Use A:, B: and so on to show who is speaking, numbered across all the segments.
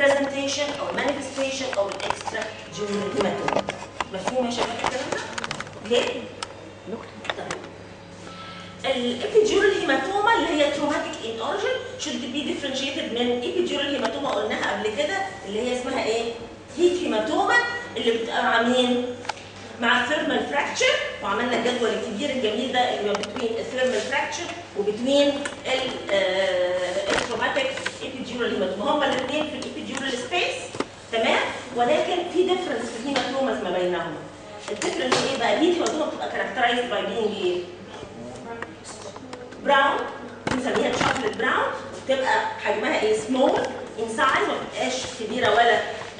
A: البرزنتيشن او المانيفستيشن او الاكسترا جورال هيماتوما مفهوم يا شباب الكلام ده؟ اوكي؟ طيب الابيديورال هيماتوما اللي هي تروماتيك ان اوريجن should be differentiated من ايبيديورال هيماتوما قلناها قبل كده اللي هي اسمها ايه؟ هيت هيماتوما اللي بتبقى مع مين؟ مع الثيرمال فراكتشر وعملنا الجدول الكبير الجميل ده اللي هو بتوين الثيرمال فراكتشر وبتوين التروماتيك ايبيديورال هيماتوما هما الاثنين في الايبيديورال سبيس تمام ولكن في ديفرنس في الهيماتوماز ما بينهما الديفرنس ايه بقى؟ الهيت هيماتوما بتبقى كاركترايزد باي بينج ايه؟ براون بنسميها شوكليت براون بتبقى حجمها ايه سمول ان سايز ما بتبقاش كبيره ولا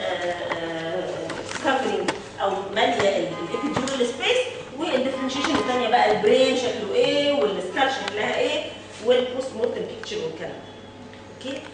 A: كفرنج او ماليه الابيديورال سبيس والديفرنشيشن الثانيه بقى البرين شكله ايه والسكال شكلها ايه والبوست مورتم بيكتشر والكلام ده اوكي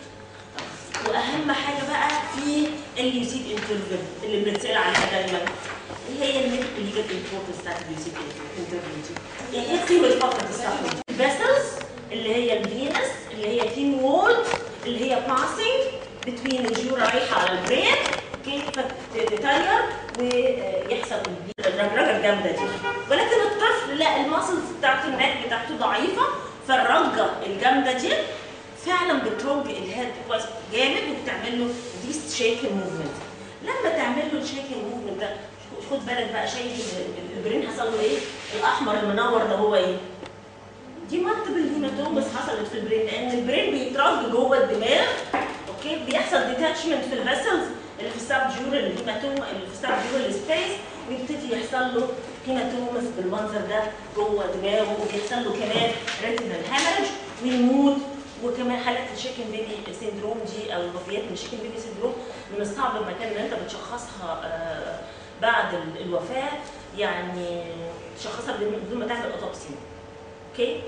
A: واهم حاجه بقى في الليوسيد انترفل اللي بنتسال عليها دايما ايه هي الميديكال ليجل امبورتنس بتاعت الليوسيد انترفل دي؟ ايه قيمه فقره الصحن دي؟ الفيسلز اللي هي الفينس اللي هي تين وول اللي هي باسنج بتوين الجيو رايحه على البرين كيف تتغير ويحصل الرجرجه الجامده دي ولكن الطفل لا الماسلز بتاعته النك بتاعته ضعيفه فالرجه الجامده دي فعلا بترج الهيد كويس جامد وبتعمل له دي شيكن موفمنت لما تعمل له الشيكن موفمنت ده خد بالك بقى شايف البرين حصل له ايه؟ الاحمر المنور ده هو ايه؟ دي مالتيبل هيماتومس حصلت في البرين لان البرين بيترج جوه الدماغ اوكي بيحصل ديتاتشمنت في الفيسلز اللي في السب جورال هيماتوما اللي في السب جورال سبيس ويبتدي يحصل له هيماتومس بالمنظر ده جوه دماغه وبيحصل له كمان ريتينال هامرج ويموت وكمان حالات الشيكن بيبي سيندروم دي او الوفيات من الشيكن بيبي سيندروم من الصعب المكان اللي انت بتشخصها آه بعد الوفاه يعني تشخصها بدون ما تعمل اوتوبسي اوكي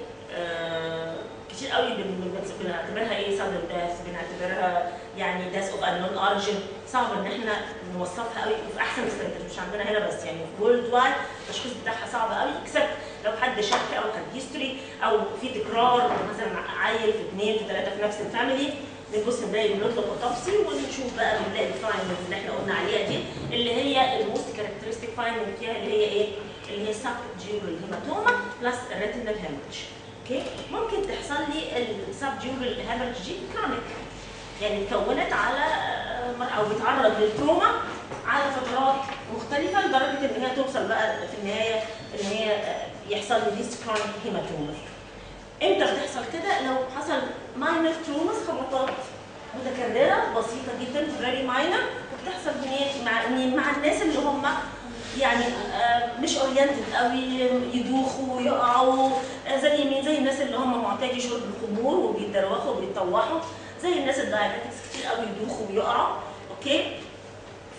A: آه كتير قوي بنعتبرها ايه سادن داث بنعتبرها يعني داث اوف انون اوريجن صعب ان احنا نوصفها قوي في احسن سنتر مش عندنا هنا بس يعني في وورلد وايد التشخيص بتاعها صعب قوي اكسبت لو حد شك او حد هيستوري او في تكرار مثلا عيل في اثنين في ثلاثه في نفس الفاميلي بنبص نلاقي بنطلب اوتوبسي ونشوف بقى بنلاقي الفايندنجز اللي احنا قلنا عليها دي اللي هي الموست كاركترستيك فايندنج فيها اللي هي ايه؟ اللي هي سب جيورال هيماتوما بلس الريتينال هيموريدج اوكي ممكن تحصل لي السب جيورال هيموريدج دي كرونيك يعني اتكونت على او بتعرض للتروما على فترات مختلفه لدرجه ان هي توصل بقى في النهايه ان هي يحصل لي ديس كرونيك هيماتوما امتى بتحصل كده لو حصل ماينر تروماس خبطات متكرره بسيطه جدا فيري ماينر وبتحصل مع مع الناس اللي هم يعني مش اورينتد قوي يدوخوا ويقعوا زي مين زي الناس اللي هم معتادي شرب الخمور وبيتدروخوا وبيتطوحوا زي الناس الدايابيتكس كتير قوي يدوخوا ويقعوا اوكي ف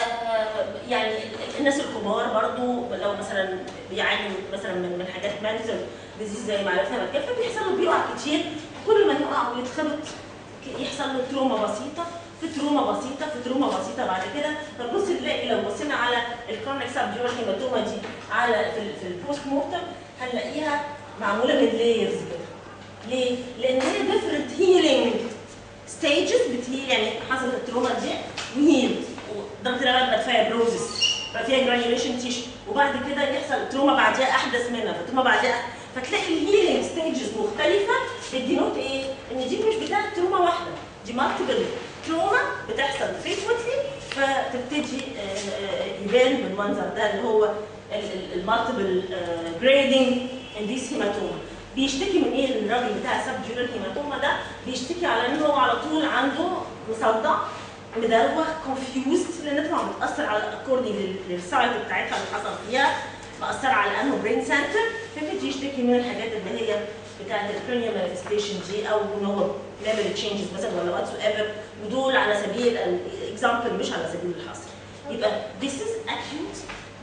A: يعني الناس الكبار برضو لو مثلا بيعانوا مثلا من من حاجات مانتل ديزيز زي ما عرفنا قبل كده فبيحصل له بيقع كتير كل ما يقع ويتخبط يحصل له تروما بسيطه في تروما بسيطه في تروما بسيطه بعد كده فبص نلاقي لو بصينا على الكرونيك سب جورال هيماتوما دي على في, في البوست مورتم هنلاقيها معموله من لايرز كده ليه؟ لان هي ديفرنت هيلينج ستيجز بتهيل يعني حصلت التروما دي وهيلد ودرجه الغلبه بقت فيها بروزس بقى فيها جرانيوليشن تيشو وبعد كده يحصل تروما بعديها احدث منها فتروما بعديها فتلاقي الهيلينج ستيجز مختلفه بتدينوت ايه؟ ان دي مش بتاعت تروما واحده دي مالتيبل تروما بتحصل فريكونتلي فتبتدي يبان بالمنظر ده اللي هو المالتيبل جريدنج ان ذيس هيماتوما بيشتكي من ايه الراجل بتاع سب جورال هيماتوما ده بيشتكي على ان هو على طول عنده مصدع مدروخ كونفيوزد لان طبعا بتاثر على اكوردنج للسايت بتاعتها اللي حصل فيها مأثر على انه برين سنتر فبيجي يشتكي من الحاجات اللي هي بتاعت الكرينيال مانيفستيشن دي او ان هو بيعمل تشينجز مثلا ولا واتس ايفر ودول على سبيل الاكزامبل مش على سبيل الحصر يبقى this is acute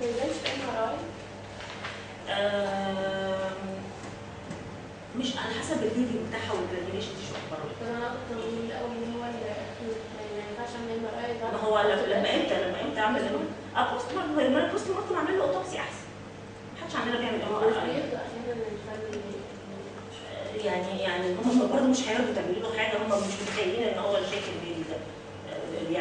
A: مش على حسب الليفنج بتاعها والجرانيوليشن دي شو اخبارها
B: انا كنت من الاول ان هو ما ينفعش اعمل ام ار اي
A: ما هو لما امتى لما امتى اعمل اه بوست مورتم لما بوست مورتم اعمل له اوتوبسي احسن محدش عندنا بيعمل ام ار اي يعني يعني هم برضه مش هيرضوا تعملوا له حاجه هم مش متخيلين ان هو الشكل بيبي ده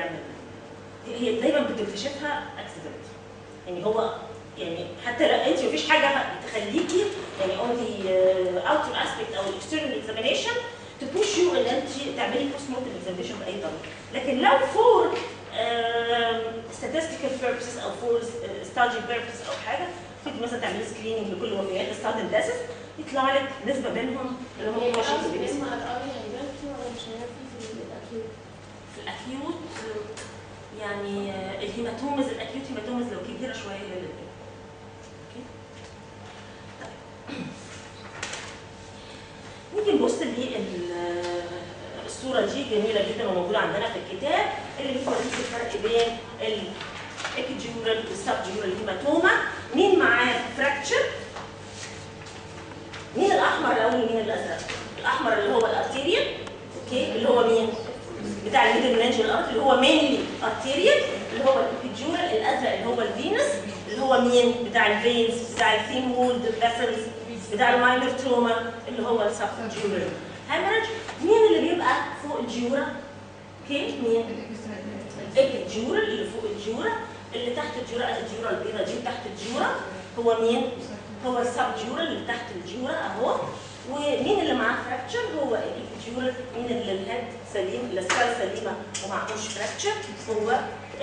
A: هي دايما بتكتشفها اكسيدنت يعني هو يعني حتى لو انت مفيش حاجه تخليكي يعني اون ذا اوتر اسبيكت او الاكسترنال اكزامينيشن تبوش يو ان انت تعملي بوست مورتم اكزامينيشن باي طريقه لكن لو فور statistical purposes او فور study purposes او حاجه تيجي مثلا تعملي سكريننج لكل وفيات الستارت داسس يطلع لك نسبه بينهم اللي هم 22 بالنسبه في الاكيوت يعني آه، الهيماتومز الاكيوت هيماتومز لو كبيره شويه هي اللي بتبقى. اوكي طيب. نيجي نبص للصوره دي جميله جدا وموجوده عندنا في الكتاب اللي بتوريك الفرق بين الابيجورال والسبجورال هيماتوما مين معاه فراكتشر مين الاحمر الاول ومين الازرق الاحمر اللي هو الارتيريال اوكي اللي هو مين بتاع الميدل منانجيال ارت اللي هو مينلي ارتيريال اللي هو الابيجورال الازرق اللي هو الفينس اللي هو مين بتاع الفينز بتاع الثيم وولد فيسلز بتاع الماينر تروما اللي هو السبجورال هامرج مين اللي بيبقى فوق الجيورا اوكي مين الابيجورال اللي فوق الجيورا اللي تحت الجيورا الجيورا البيضاء دي تحت الجيورا هو مين هو السبجورال اللي تحت الجيورا اهو ومين اللي معاه فراكتشر هو الجيورال مين اللي الهيد سليم السكال سليمه ومعهوش فراكتشر هو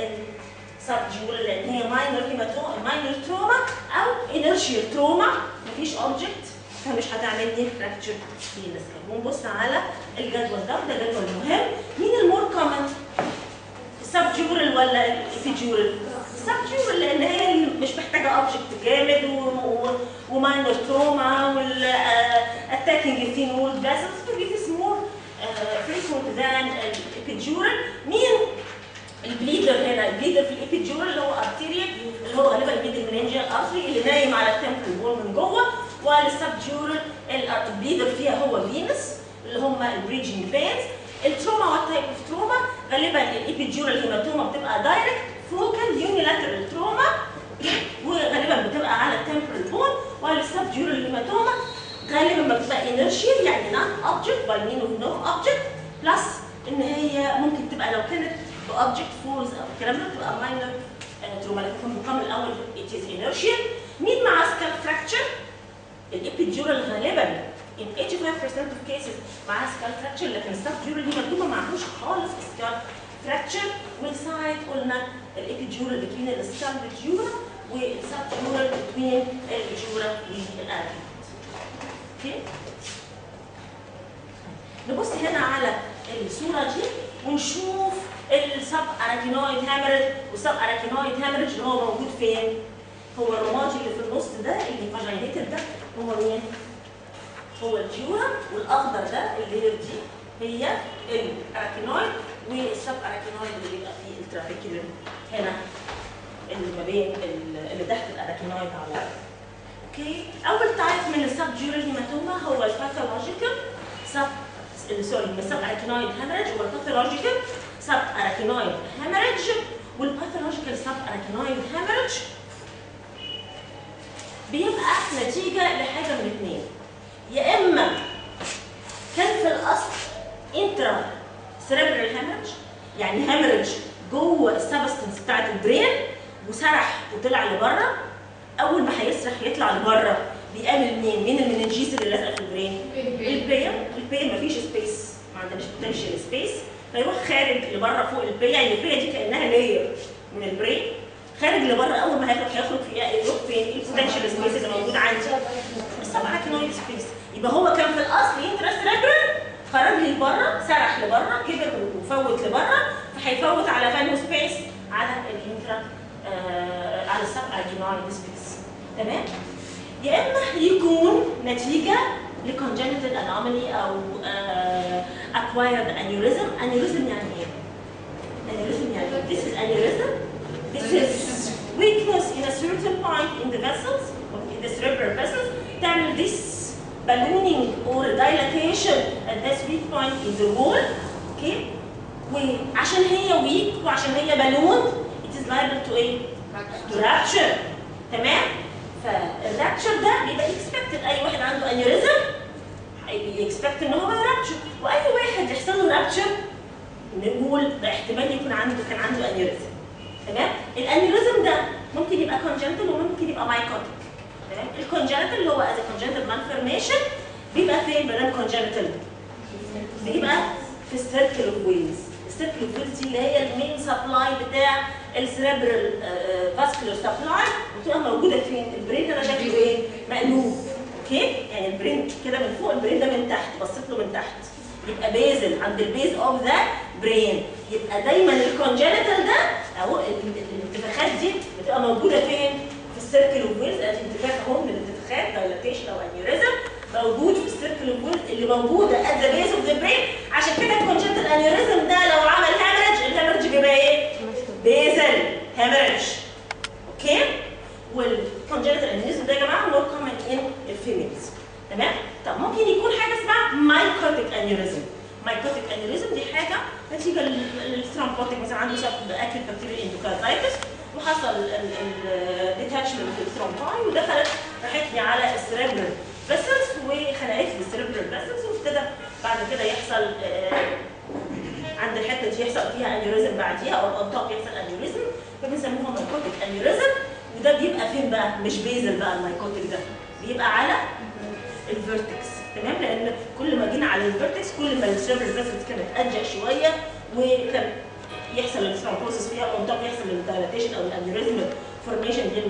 A: السبجورال لان هي ماينر هيماتوما ماينر تروما او انرشيال تروما مفيش اوبجكت فمش هتعمل لي فراكتشر في السكال ونبص على الجدول ده ده جدول مهم مين المور كومن السبجورال ولا الابيجورال السبجورال لان هي اللي مش محتاجه اوبجكت جامد وماينر تروما والاتاكينج الثين وول فيسلز فدي is more frequent than الابيجورال مين البليدر هنا البليدر في الابيجورال اللي هو ارتيريال اللي هو غالبا الميدل مننجيال ارتري اللي نايم على التمبل وول من جوه والسبجورال البليدر فيها هو فينس اللي هم البريدجنج فينز التروما والتايب اوف تروما غالبا الابيجورال هيماتوما بتبقى دايركت فوكال يونيلاترال تروما وغالبا بتبقى على التمبرال بون والسبجورال هيماتوما غالبا ما بتبقى انرشيال يعني نون اوبجكت باي مين اوف نو اوبجكت بلس ان هي ممكن تبقى لو كانت باوبجكت فورز او الكلام ده بتبقى ماينر تروما لكن في المقام الاول it is inertial مين مع سكال فراكتشر الابيجورال غالبا in 85% of cases معاه سكال فراكتشر لكن السبجورال دي مكتوبه معهوش خالص سكال فراكتشر والسايد قلنا الابيجورال بين السكال والجورا والسبجورال بين الجورا والارك اوكي نبص هنا على الصوره دي ونشوف السب اراكينويد هامرج والسب اراكينويد هامرج اللي هو موجود فين؟ هو الرمادي اللي في النص ده اللي فاجينيتد ده هو مين؟ هو الجيورا والاخضر ده اللي هي دي هي الاراكينويد والسب اراكينويد اللي بيبقى فيه الترافيكيولر هنا اللي ما بين اللي تحت الاراكينويد على طول. اوكي اول تايب من السب جيورال هيماتوما هو الباثولوجيكال سب سوري السب اراكينويد هامرج هو الباثولوجيكال سب اراكينويد هامرج والباثولوجيكال سب اراكينويد هامرج بيبقى نتيجه لحاجه من اثنين يا اما كان في الاصل انترا سيريبرال هامرج يعني هامرج جوه السبستنس بتاعت البرين وسرح وطلع لبره اول ما هيسرح يطلع لبره بيقابل مين؟ مين المننجيز اللي لازقه في البرين؟ البيا البيا مفيش سبيس ما عندناش بوتنشال سبيس فيروح خارج لبره فوق البيا يعني البيا دي كانها لاير من البرين خارج لبره اول ما هيخرج هيخرج في يروح فين؟ البوتنشال سبيس اللي موجود عندي السبعه كينويد سبيس يبقى هو كان في الاصل انترا سيريبرال خرج لي لبره سرح لبره كبر وفوت لبره فهيفوت على فانو سبيس على الانترا آه على السبعه كينويد سبيس تمام؟ يا اما يكون نتيجه لكونجنتال انومالي او اكوايرد انيوريزم انيوريزم يعني ايه؟ انيوريزم يعني this is aneurysm this is weakness in a certain point in the vessels in the cerebral vessels تعمل this ballooning or dilatation at this weak point in the wall okay وعشان هي weak وعشان هي ballooned it is liable to ايه؟ to rupture تمام؟ فالرابتشر ده بيبقى اكسبكتد اي واحد عنده انيوريزم اكسبكت ان هو رابتشر واي واحد يحصل له رابتشر نقول ده احتمال يكون عنده كان عنده انيوريزم تمام الانيوريزم ده ممكن يبقى كونجنتال وممكن يبقى مايكوتيك تمام الكونجنتال اللي هو از كونجنتال مالفورميشن بيبقى فين ما دام كونجنتال بيبقى في السيركل اوف ويلز السيركل اوف ويلز دي اللي هي المين سبلاي بتاع السيربرال فاسكولار سبلاي بتبقى موجوده فين البرين ده شكله ايه مقلوب اوكي يعني البرين كده من فوق البرين ده من تحت بصيت له من تحت يبقى بيزل عند البيز اوف ذا برين يبقى دايما الكونجنتال ده اهو ال- ال- الانتفاخات دي بتبقى موجوده فين في السيركل اوف ويلز ادي انتفاخ اهو من الانتفاخات دايلاتيشن او انيوريزم موجود في السيركل اوف ويلز اللي موجوده ات ذا بيز اوف ذا برين عشان كده الكونجنتال انيوريزم ده لو عمل هامرج الهامرج بيبقى ايه؟ بيزل هامرج اوكي والكونجنتال انيوريزم ده يا جماعه مور كومن ان الفيميلز تمام طب ممكن يكون حاجه اسمها مايكوتيك انيوريزم مايكوتيك انيوريزم دي حاجه نتيجه للثرومبوتيك مثلا عنده سبب اكل بكتيريا اندوكاردايتس وحصل الديتاتشمنت في الثرومباي ودخلت راحت لي على السيربرال فيسلز وخنقت لي السيربرال فيسلز وابتدى بعد كده يحصل آه، عند الحته دي يحصل فيها انيوريزم بعديها او الانطاق يحصل انيوريزم فبنسموها مايكوتيك انيوريزم وده بيبقى فين بقى؟ مش بيزل بقى المايكوتيك ده بيبقى على الفيرتكس تمام لان كل ما جينا على الفيرتكس كل ما السيرفر فيسلز كانت اضيق شويه وكان يحصل الثرومبوسيس فيها او طب يحصل الدايلاتيشن او الانيوريزم فورميشن دي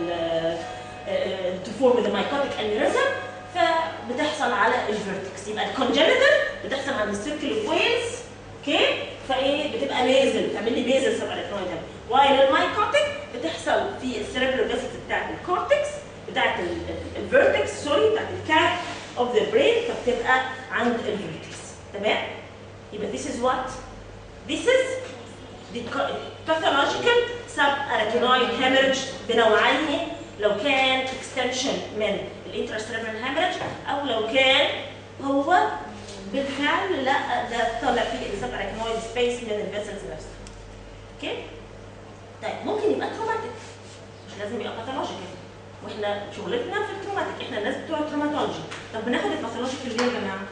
A: تو فورم ذا مايكوتيك انيوريزم فبتحصل على الفيرتكس يبقى الكونجنتال بتحصل عند السيركل اوف ويلز اوكي فايه بتبقى بيزل تعمل لي بيزل سب الكترويد وايل المايكوتيك بتحصل في السيربرال فيسلز بتاعت الكورتكس بتاعت الفيرتكس سوري بتاعت الكاب اوف ذا برين فبتبقى عند الفيرتكس تمام يبقى this is what this is the co- pathological subarachnoid hemorrhage بنوعيه لو كان extension من الانترستريبرال hemorrhage او لو كان هو بالفعل لا ده طالع فيه السبارachnoid سبيس من الفيسلز نفسها اوكي طيب ممكن يبقى تروماتيك مش لازم يبقى باثولوجيكال واحنا شغلتنا في التروماتيك احنا الناس بتوع التروماتولوجي طب بناخد الباثولوجيكال ليه يا جماعه؟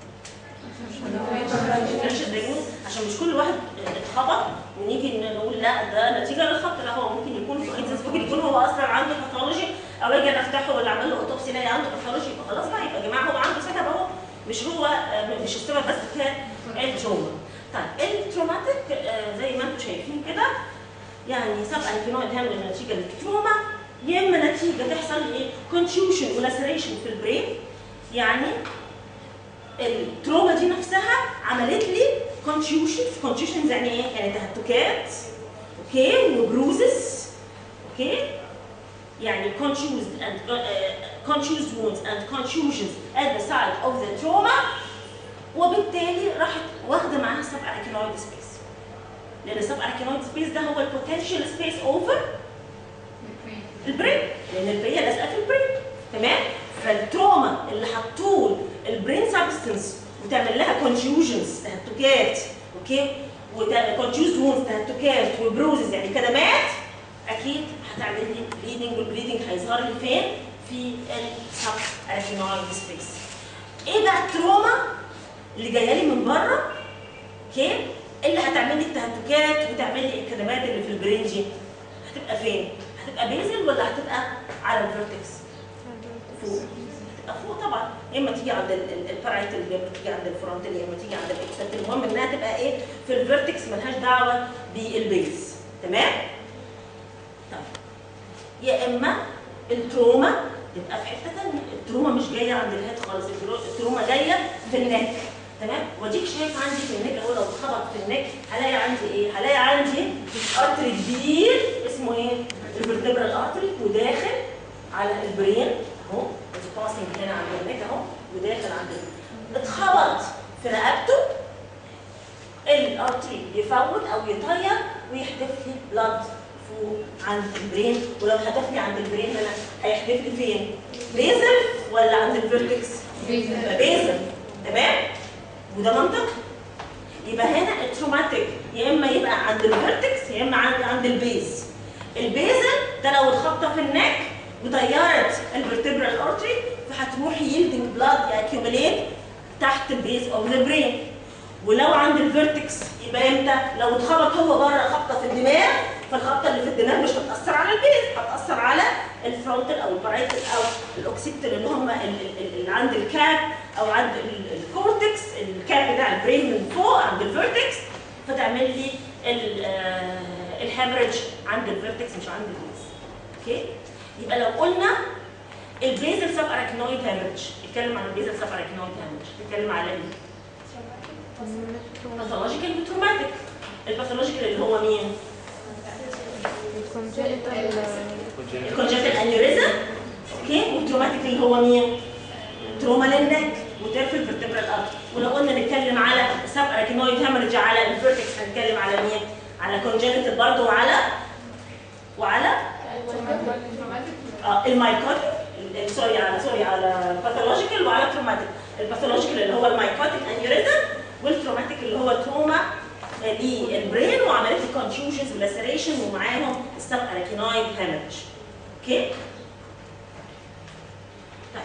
A: فرش الدايجنوز عشان مش كل واحد اتخبط ونيجي نقول لا ده نتيجه للخبط لا هو ممكن يكون في انسنس ممكن يكون هو اصلا عنده باثولوجي او اجي أنا افتحه ولا اعمل له اوتوبسي الاقي عنده باثولوجي يبقى خلاص بقى يبقى يا جماعه هو عنده سبب اهو مش هو آه، مش السبب بس كان التروما طيب التروماتيك آه، زي ما انتم شايفين كده يعني سب الفينويد هامل نتيجه للتروما يا اما نتيجه تحصل ايه كونتيوشن ولاسريشن في البرين يعني التروما دي نفسها عملت لي كونتيوشن كونتيوشنز يعني ايه؟ يعني تهتكات اوكي وبروزس اوكي يعني confused and uh, confused wounds and contusions at the site of the trauma وبالتالي راحت واخده معاها سب اركينويد سبيس لان السب اركينويد سبيس ده هو البوتنشال سبيس اوفر البرين لان البرين لازقه في البرين تمام فالتروما اللي حطوه البرين سبستنس وتعمل لها كونفيوجنز تهتكات اوكي وكونفيوز وونز تهتكات وبروزز يعني كدمات اكيد هتعمل لي بليدنج والبليدنج هيظهر لي فين؟ في السب اركينويد سبيس ايه بقى التروما اللي جايه لي من بره اوكي اللي هتعمل لي التهتكات وتعمل لي الكدمات اللي في البرين دي هتبقى فين؟ هتبقى بيزل ولا هتبقى على الفيرتكس؟ فوق هتبقى فوق طبعا يا اما تيجي عند البارايتال يا اما تيجي عند الفرونتال يا اما تيجي عند الاكسنت المهم انها تبقى ايه في الفيرتكس ملهاش دعوه بالبيز تمام؟ طيب يا اما التروما تبقى في حته ثانيه التروما مش جايه عند الهيد خالص الترو- التروما جايه في النك تمام واديك شايف عندي في النك اهو لو اتخبط في النك هلاقي عندي ايه هلاقي عندي ارتري كبير اسمه ايه الفرتبرال ارتري وداخل على البرين اهو باسنج هنا عند النك اهو وداخل عند البرين. اتخبط في رقبته الارتري يفوت او يطير ويحدف لي بلاد فوق عند البرين ولو حدف لي عند البرين هنا هيحدف لي فين؟ بيزل ولا عند الفيرتكس؟ يبقى بيزل تمام؟ وده منطق يبقى هنا التروماتيك يا اما يبقى عند الفيرتكس يا اما عند عند البيز البيزل ده لو الخبطه في النك وطيرت الفرتبرال ارتري فهتروح يلدنج بلاد ياكيوميليت تحت البيز اوف ذا برين ولو عند الفيرتكس يبقى امتى؟ لو اتخبط هو بره خبطه في الدماغ فالخبطه اللي في الدماغ مش هتاثر على البيز هتاثر على الفرونتال او البرايتال او الاوكسيبتال اللي هم ال- ال- ال- اللي عند الكاب او عند ال- الكورتكس الكاب بتاع البرين من فوق عند الفيرتكس فتعمل لي ال- آه، الهامرج عند الفيرتكس مش عند البيز اوكي يبقى لو قلنا البيزل سب اراكنويد هامرج اتكلم عن البيزل سب اراكنويد هامرج اتكلم على ايه باثولوجيكال وتروماتيك الباثولوجيكال اللي هو مين الكونجنتال انيوريزم اوكي والتروماتيك اللي هو مين تروما للنك وترفل فيرتبرال ارت ولو قلنا نتكلم على سب اراكنويد هامرج على الفيرتكس هنتكلم على مين على كونجنتال برضه وعلى وعلى اه المايكوتيك ال- سوري على سوري على باثولوجيكال وعلى تروماتيك الباثولوجيكال اللي هو المايكوتيك انيوريزم والتروماتيك اللي هو تروما للبرين وعمليه الكونفيوجنز واللاسريشن ومعاهم السب اراكينويد هامج اوكي طيب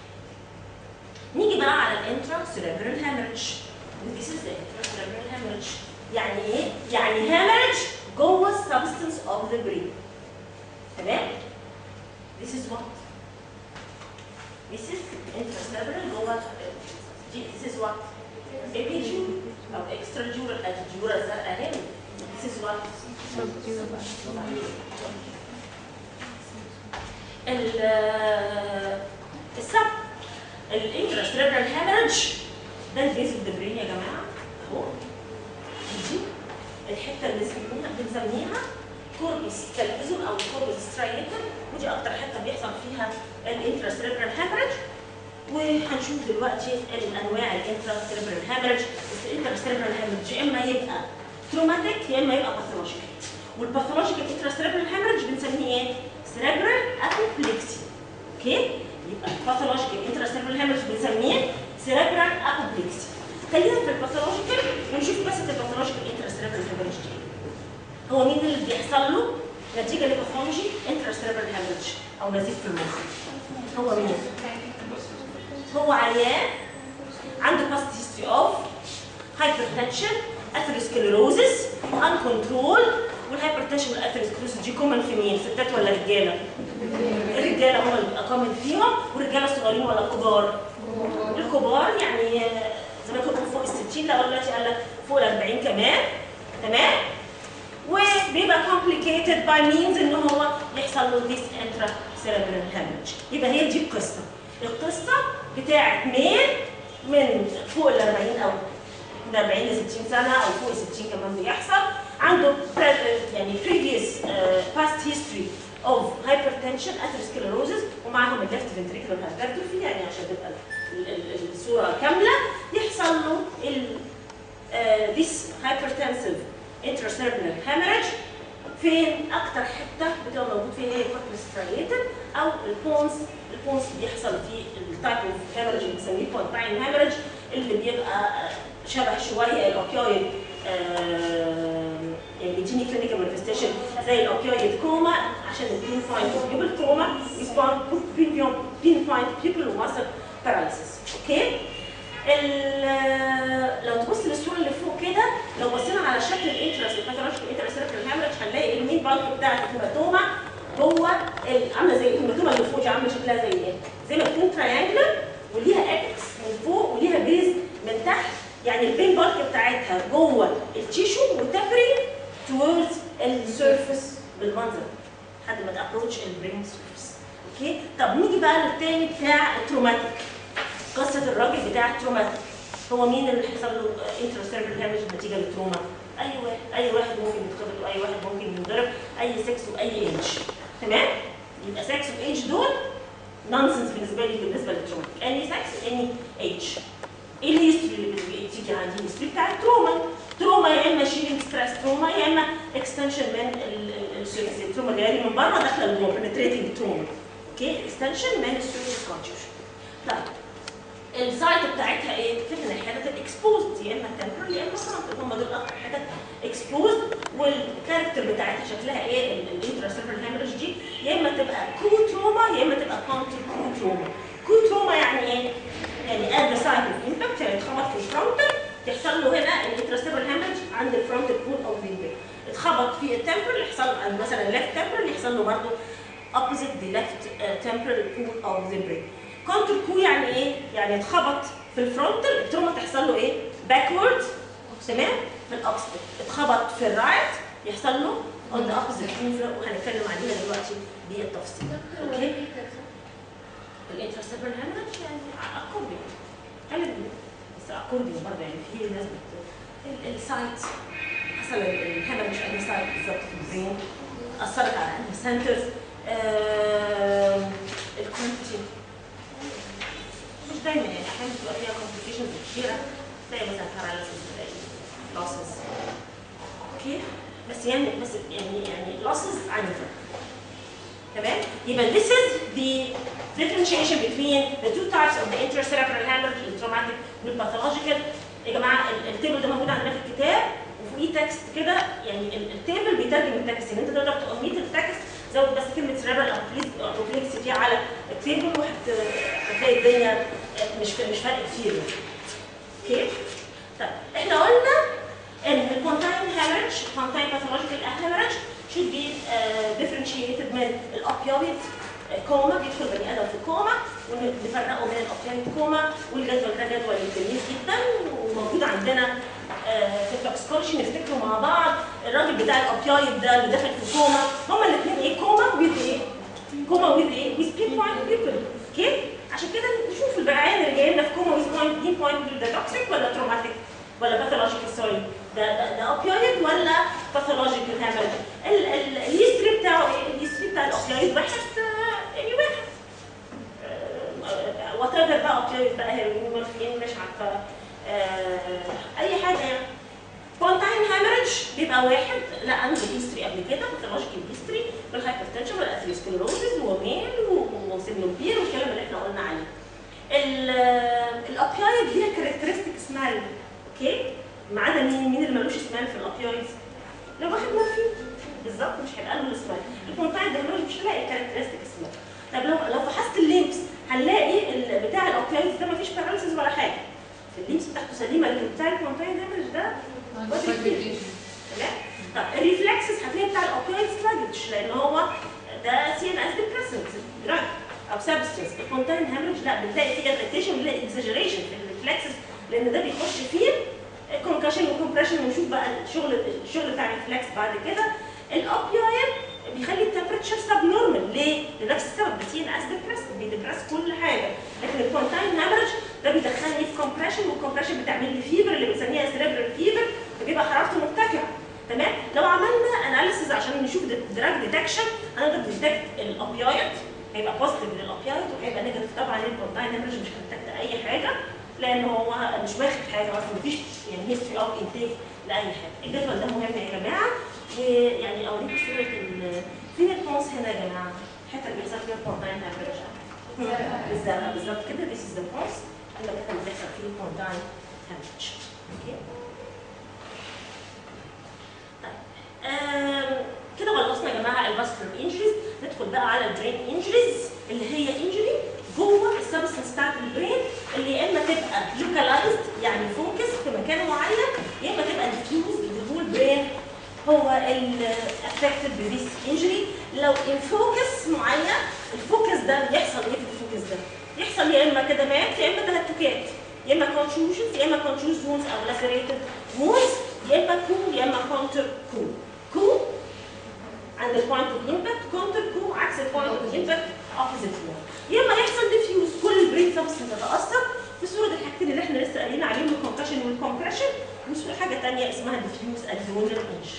A: نيجي بقى على الانترا سيريبرال هامج This is the intracerebral hemorrhage يعني ايه؟ يعني hemorrhage جوه substance of the brain تمام؟ This is what? This is intracerebral جوه This is what? epidural أو extradural الجورة الزرقاء هنا This is what? ال السب الانتراستريبرال هامرج ده البيز اوف ذا برين يا جماعه اهو دي الحته اللي بنسميها بنسميها كوربس كالفيزون او كوربس سترايتم ودي اكتر حته بيحصل فيها الانتراستريبرال هامرج وهنشوف دلوقتي الانواع الانتراستريبرال هامرج بس الانتراستريبرال هامرج يا اما يبقى تروماتيك يا اما يبقى باثولوجيكال والباثولوجيكال انتراستريبرال هامرج بنسميه ايه؟ سيريبرال ابوبليكسي اوكي يبقى الباثولوجيكال انتراستريبرال هامرج بنسميه سيريبرال ابوبليكسي خلينا في الباثولوجيكال ونشوف بس الباثولوجيكال انتراستريبرال هامرج دي هو مين اللي بيحصل له نتيجه لباثولوجي انتراستريبرال هامرج او نزيف في المخ هو مين؟ هو عيان عنده باست هيستوري اوف هايبرتنشن اثيروسكليروزس ان كنترول والهايبرتنشن والاثيروسكليروزس دي كومن في مين؟ ستات ولا رجاله؟ الرجاله هم اللي اقامت فيهم والرجاله الصغيرين ولا الكبار؟ الكبار يعني زمان كنت فوق ال 60 لا دلوقتي قال لك فوق ال 40 كمان تمام؟ وبيبقى complicated by means ان هو يحصل له this intra cerebral hemorrhage يبقى هي دي القصه القصه بتاعت مين من فوق ال 40 او من 40 ل 60 سنه او فوق ال 60 كمان بيحصل عنده pre- يعني previous uh, past history of hypertension atherosclerosis ومعاهم الليفت ventricular hypertrophy يعني عشان تبقى ال- ال- الصوره كامله يحصل له ال uh, this hypertensive intracerebral hemorrhage فين اكتر حته بتبقى موجود فيها هي الكورتكس سترايتم او البونس البونس بيحصل فيه التايب اوف هيمرج اللي بنسميه بونتاين هيمرج اللي بيبقى شبه شويه الاوبيويد يعني بيديني كلينيكال مانيفستيشن زي الاوبيويد كوما عشان البين بوينت بيبل كوما بين بوينت بيبل وماسل باراليسيس اوكي ال- لو تبص للصوره اللي فوق كده لو بصينا على شكل الانترس الباثولوجيكال الانترس هامرج هنلاقي المين بالك بتاعت الهيماتوما جوه ال- عامله زي الهيماتوما اللي فوق دي عامله شكلها زي ايه؟ زي ما تكون تريانجلر وليها ابكس من فوق وليها بيز من تحت يعني البين بالك بتاعتها جوه التيشو وتفري towards السيرفيس بالمنظر لحد ما تابروتش البرين سيرفيس اوكي طب نيجي بقى للتاني بتاع التروماتيك قصه الراجل بتاع التروماتيك هو مين اللي حصل له انترستيربل هامج نتيجه للتروما اي واحد اي واحد ممكن يتخبط واي واحد ممكن ينضرب اي سكس واي ايج تمام يبقى سكس وايج دول نونسنس بالنسبه لي بالنسبه للتروماتيك اني سكس اني ايج ايه الهيستوري اللي بتيجي عندي الهيستوري بتاع التروما تروما يا اما شيلينج ستريس تروما يا اما اكستنشن من السيرفيس التروما جايه لي من بره داخله لجوه بنتريتنج تروما اوكي اكستنشن من السيرفيس كونتيوشن طيب السايت بتاعتها ايه؟ فين الحتت الاكسبوزد يا اما تمبرال يا اما فرونتال هم دول اكتر حتت اكسبوزد والكاركتر بتاعتها شكلها ايه الانتراسيرفر هامرج دي يا اما تبقى كو تروما يا اما تبقى كونتر كو تروما كو تروما يعني ايه؟ يعني اد سايت اوف امباكت يعني اتخبط في الفرونتال تحصل له هنا الانتراسيرفر هامرج عند الفرونتال كول او الفينبر اتخبط في التمبرال يحصل مثلا ليفت تمبرال يحصل له برضه opposite the left uh, temporal pool of the brain. كونتر كو يعني ايه؟ يعني اتخبط في الفرونتال التروما تحصل له ايه؟ باكورد تمام؟ في الاوبسيت اتخبط في الرايت يحصل له on the opposite pool وهنتكلم عليها دلوقتي بالتفصيل. اوكي؟ الانترستيبل هامرج يعني اكورديون قلب بس اكورديون برضه يعني في ناس بت ال- السايت حصل ال- الهامرج اي سايت بالظبط في البرين اثرت على انهي سنترز الكوانتيتي مش دايما يعني احيانا بتبقى فيها كومبليكيشنز كتيره زي مثلا باراليسيس زي لوسز اوكي بس يعني بس يعني يعني لوسز عنيفه تمام يبقى this is the differentiation between the two types of the intracerebral hemorrhage التروماتيك والباثولوجيكال يا جماعه ال- التيبل ده موجود عندنا في الكتاب وفوقيه تكست كده يعني ال- التيبل بيترجم التكست يعني انت تقدر تقوميت التكست زود بس كلمه cerebral او كومبلكسيتي على التيبل وهت- هتلاقي الدنيا مش مش فرق كتير يعني اوكي طيب احنا قلنا ان الكونتاين هامرج الكونتاين باثولوجيكال هامرج should be uh, differentiated من الاوبيويد كوما بيدخل بني ادم في كوما ونفرقه من الاوبيويد كوما والجدول ده جدول جميل جدا وموجود عندنا آه، في التوكسيكولوجي نفتكره مع بعض الراجل بتاع الاوبيويد ده اللي دخل في كوما هما الاثنين ايه كوما ويز ايه؟ كوما ويز ايه؟ ويز بي بوينت بيبل اوكي؟ عشان كده نشوف البعيان اللي جاي لنا في كوما ويز بوينت بي بوينت ده توكسيك ولا تروماتيك ولا باثولوجيكال سوري ده ده, ده اوبيويد ولا باثولوجيكال هامرج الهيستوري بتاعه ايه؟ الهيستوري بتاع الاوبيويد واحد آه، يعني واحد وات ايفر بقى اوبيويد بقى هيروين مورفين مش عارفه آه، اي حاجه يعني كونتاين هامرج بيبقى واحد لا عنده هيستوري قبل كده باثولوجيكال هيستوري بالهايبرتنشن والاثيروسكلروزز وميل وسيمنوبير والكلام اللي احنا قلنا عليه الاوبيويد ليها كاركترستيك سمال اوكي ما عدا مين مين اللي ملوش سمال في الاوبيويدز لو واحد مورفين بالظبط مش هيبقى له السمال الكونتاين ده مش هلاقي كاركترستيك سمال طب لو لو فحصت الليمس هنلاقي ال- بتاع الاوبيويدز ده مفيش باراليسيس ولا حاجه الليمس بتاعته سليمه لكن بتاع الكونتاين هامرج ده تمام طب الريفلكسز هتلاقي بتاع الاوبيويد سلاجج لان هو ده سي ان اس ديبريسنت دراج او سبستنس الكونتاين هامرج لا بنلاقي فيه اريتيشن بنلاقي اكزاجريشن في الريفلكسز لان ده بيخش فيه كونكشن وكمبريشن ونشوف بقى الشغل الشغل بتاع الريفلكس بعد كده الاوبيويد بيخلي التمبريتشر سب نورمال ليه؟ لنفس السبب بس ان اس ديبريس بيدبرس كل حاجه لكن الكونتاين هامرج ده بيدخلني في كومبريشن والكومبريشن بتعمل لي فيبر اللي بنسميها سيريبرال فيبر فبيبقى حرارته مرتفعه تمام لو عملنا اناليسيز عشان نشوف دراج ديتكشن هنقدر ديتكت الاوبيويد هيبقى بوزيتيف للاوبيويد وهيبقى نيجاتيف طبعا للكونتاين هامرج مش هنديتكت اي حاجه لان هو مش واخد حاجه اصلا مفيش يعني هيستوري اوف انتيك لاي حاجه الجدول ده مهم يا جماعه ويعني اوريكم صوره ال- فين البونس هنا يا جماعه الحته اللي بيحصل فيها الكونتاين هامرج بالظبط بالظبط كده this is the pulse اللي كان بيحصل فيه الكونتاين هامرج اوكي طيب آم، كده خلصنا يا جماعه الفاسكولار انجريز ندخل بقى على البرين انجريز اللي هي انجري جوه السبستنس بتاعت البرين اللي يا اما تبقى لوكالايزد يعني فوكس في مكان معين يا اما تبقى ديفيوز اللي هو البرين هو الافكتد بذيس انجري لو الفوكس معين الفوكس ده يحصل ايه في الفوكس ده؟ يحصل يا اما كدمات يا اما تهتكات يا اما كونتروجنز يا اما كونتروز وونز او لاسريتد وونز يا اما كو يا اما كونتر كو كو عند البوينت اوف امباكت كونتر كو عكس البوينت اوف امباكت اوبوزيت وول يا اما يحصل ديفيوز كل البرين سبستنس تتاثر بصوره الحاجتين اللي احنا لسه قايلين عليهم الكونكشن والكومبريشن وصوره حاجه ثانيه اسمها ديفيوز ادرينال انش